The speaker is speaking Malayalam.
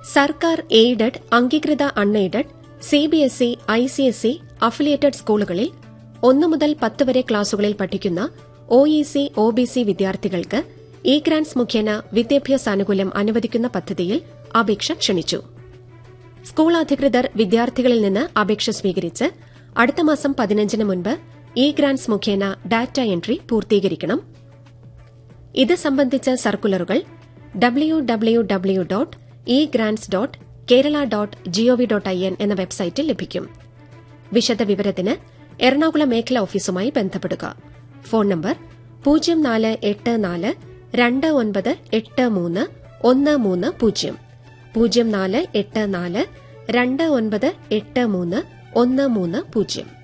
സർക്കാർ എയ്ഡഡ് അംഗീകൃത അൺഎയ്ഡഡ് സിബിഎസ്ഇ ഐസിഎസ്ഇ അഫിലിയേറ്റഡ് സ്കൂളുകളിൽ ഒന്നു മുതൽ പത്ത് വരെ ക്ലാസുകളിൽ പഠിക്കുന്ന ഒഇസി ഒബിസി വിദ്യാർത്ഥികൾക്ക് ഇ ഗ്രാന്റ്സ് മുഖേന വിദ്യാഭ്യാസാനുകൂല്യം അനുവദിക്കുന്ന പദ്ധതിയിൽ അപേക്ഷ ക്ഷണിച്ചു സ്കൂൾ അധികൃതർ വിദ്യാർത്ഥികളിൽ നിന്ന് അപേക്ഷ സ്വീകരിച്ച് അടുത്ത മാസം പതിനഞ്ചിന് മുൻപ് ഇ ഗ്രാന്റ്സ് മുഖേന ഡാറ്റ എൻട്രി പൂർത്തീകരിക്കണം ഇത് സംബന്ധിച്ച സർക്കുലറുകൾ W W W dot E grants dot Kerala dot GOV dot I N എന്ന വെബ്സൈറ്റിൽ ലഭിക്കും വിശദവിവരത്തിന് എറണാകുളം മേഖലാ ഓഫീസുമായി ബന്ധപ്പെടുക ഫോൺ നമ്പർ പൂജ്യം നാല് എട്ട് നാല് രണ്ട് ഒൻപത് എട്ട് മൂന്ന് ഒന്ന് മൂന്ന് പൂജ്യം പൂജ്യം നാല് എട്ട് നാല് രണ്ട് ഒൻപത് എട്ട് മൂന്ന് ഒന്ന് മൂന്ന് പൂജ്യം